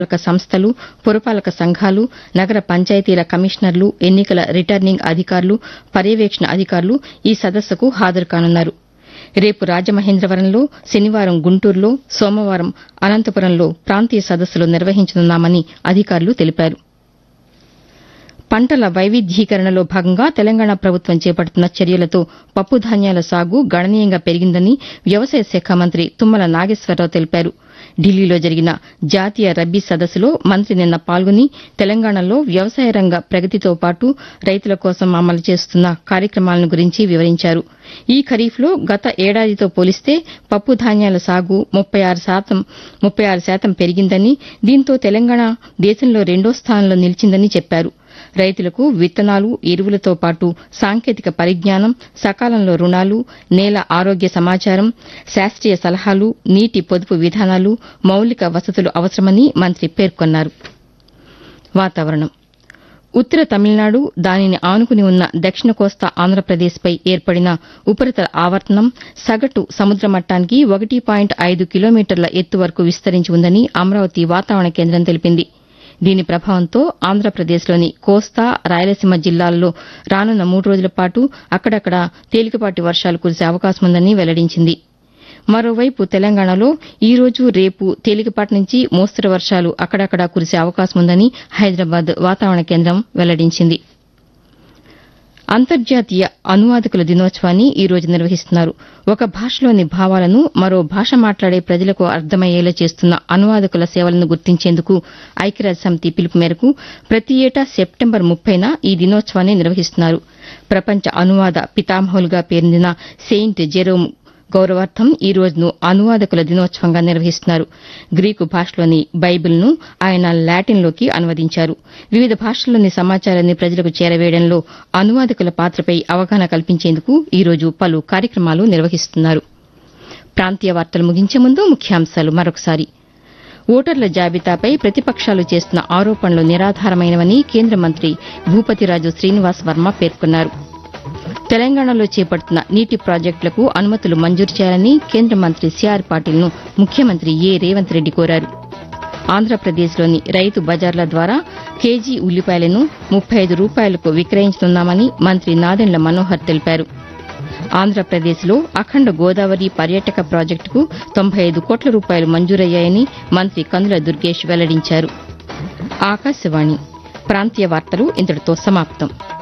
పురపాలక సంస్థలు పురపాలక సంఘాలు నగర పంచాయతీల కమిషనర్లు ఎన్నికల రిటర్నింగ్ అధికారులు పర్యవేక్షణ అధికారులు ఈ సదస్సుకు హాజరు కానున్నారు రేపు రాజమహేంద్రవరంలో శనివారం గుంటూరులో సోమవారం అనంతపురంలో ప్రాంతీయ సదస్సులు నిర్వహించనున్నామని అధికారులు తెలిపారు పంటల వైవిధ్యీకరణలో భాగంగా తెలంగాణ ప్రభుత్వం చేపడుతున్న చర్యలతో పప్పుధాన్యాల సాగు గణనీయంగా పెరిగిందని వ్యవసాయ శాఖ మంత్రి తుమ్మల నాగేశ్వరరావు తెలిపారు ఢిల్లీలో జరిగిన జాతీయ రబ్బీ సదస్సులో మంత్రి నిన్న పాల్గొని తెలంగాణలో వ్యవసాయ రంగ ప్రగతితో పాటు రైతుల కోసం అమలు చేస్తున్న కార్యక్రమాలను గురించి వివరించారు ఈ ఖరీఫ్లో గత ఏడాదితో పోలిస్తే పప్పు ధాన్యాల సాగు ముప్పై ఆరు శాతం ముప్పై ఆరు శాతం పెరిగిందని దీంతో తెలంగాణ దేశంలో రెండో స్థానంలో నిలిచిందని చెప్పారు రైతులకు విత్తనాలు ఎరువులతో పాటు సాంకేతిక పరిజ్ఞానం సకాలంలో రుణాలు నేల ఆరోగ్య సమాచారం శాస్త్రీయ సలహాలు నీటి పొదుపు విధానాలు మౌలిక వసతులు అవసరమని మంత్రి పేర్కొన్నారు వాతావరణం ఉత్తర తమిళనాడు దానిని ఆనుకుని ఉన్న దక్షిణ కోస్తా ఆంధ్రప్రదేశ్పై ఏర్పడిన ఉపరితల ఆవర్తనం సగటు సముద్ర మట్టానికి ఒకటి పాయింట్ ఐదు కిలోమీటర్ల ఎత్తు వరకు విస్తరించి ఉందని అమరావతి వాతావరణ కేంద్రం తెలిపింది దీని ప్రభావంతో ఆంధ్రప్రదేశ్లోని కోస్తా రాయలసీమ జిల్లాల్లో రానున్న మూడు రోజుల పాటు అక్కడక్కడ తేలికపాటి వర్షాలు కురిసే అవకాశం ఉందని వెల్లడించింది మరోవైపు తెలంగాణలో ఈ రోజు రేపు తేలికపాటి నుంచి మోస్తరు వర్షాలు అక్కడక్కడా కురిసే అవకాశం ఉందని హైదరాబాద్ వాతావరణ కేంద్రం వెల్లడించింది అంతర్జాతీయ అనువాదకుల దినోత్సవాన్ని ఈ రోజు నిర్వహిస్తున్నారు ఒక భాషలోని భావాలను మరో భాష మాట్లాడే ప్రజలకు అర్థమయ్యేలా చేస్తున్న అనువాదకుల సేవలను గుర్తించేందుకు ఐక్యరాజ్యసమితి పిలుపు మేరకు ప్రతి ఏటా సెప్టెంబర్ ముప్పైన ఈ దినోత్సవాన్ని నిర్వహిస్తున్నారు ప్రపంచ అనువాద పితామహులుగా పేరొందిన సెయింట్ జెరోమ్ గౌరవార్థం ఈ రోజును అనువాదకుల దినోత్సవంగా నిర్వహిస్తున్నారు గ్రీకు భాషలోని బైబిల్ను ఆయన లాటిన్లోకి అనువదించారు వివిధ భాషల్లోని సమాచారాన్ని ప్రజలకు చేరవేయడంలో అనువాదకుల పాత్రపై అవగాహన కల్పించేందుకు ఈ రోజు పలు కార్యక్రమాలు నిర్వహిస్తున్నారు ప్రాంతీయ వార్తలు ముగించే ముందు ముఖ్యాంశాలు మరొకసారి ఓటర్ల జాబితాపై ప్రతిపక్షాలు చేస్తున్న ఆరోపణలు నిరాధారమైనవని కేంద్ర మంత్రి భూపతిరాజు శ్రీనివాస్ వర్మ పేర్కొన్నారు తెలంగాణలో చేపడుతున్న నీటి ప్రాజెక్టులకు అనుమతులు మంజూరు చేయాలని కేంద్ర మంత్రి సిఆర్ పాటిల్ను ముఖ్యమంత్రి ఏ రేవంత్ రెడ్డి కోరారు ఆంధ్రప్రదేశ్లోని రైతు బజార్ల ద్వారా కేజీ ఉల్లిపాయలను ముప్పై ఐదు రూపాయలకు విక్రయించనున్నామని మంత్రి నాదెండ్ల మనోహర్ తెలిపారు ఆంధ్రప్రదేశ్లో అఖండ గోదావరి పర్యాటక ప్రాజెక్టుకు తొంభై ఐదు కోట్ల రూపాయలు మంజూరయ్యాయని మంత్రి కందుల దుర్గేష్ వెల్లడించారు ఆకాశవాణి ప్రాంతీయ వార్తలు ఇంతటితో సమాప్తం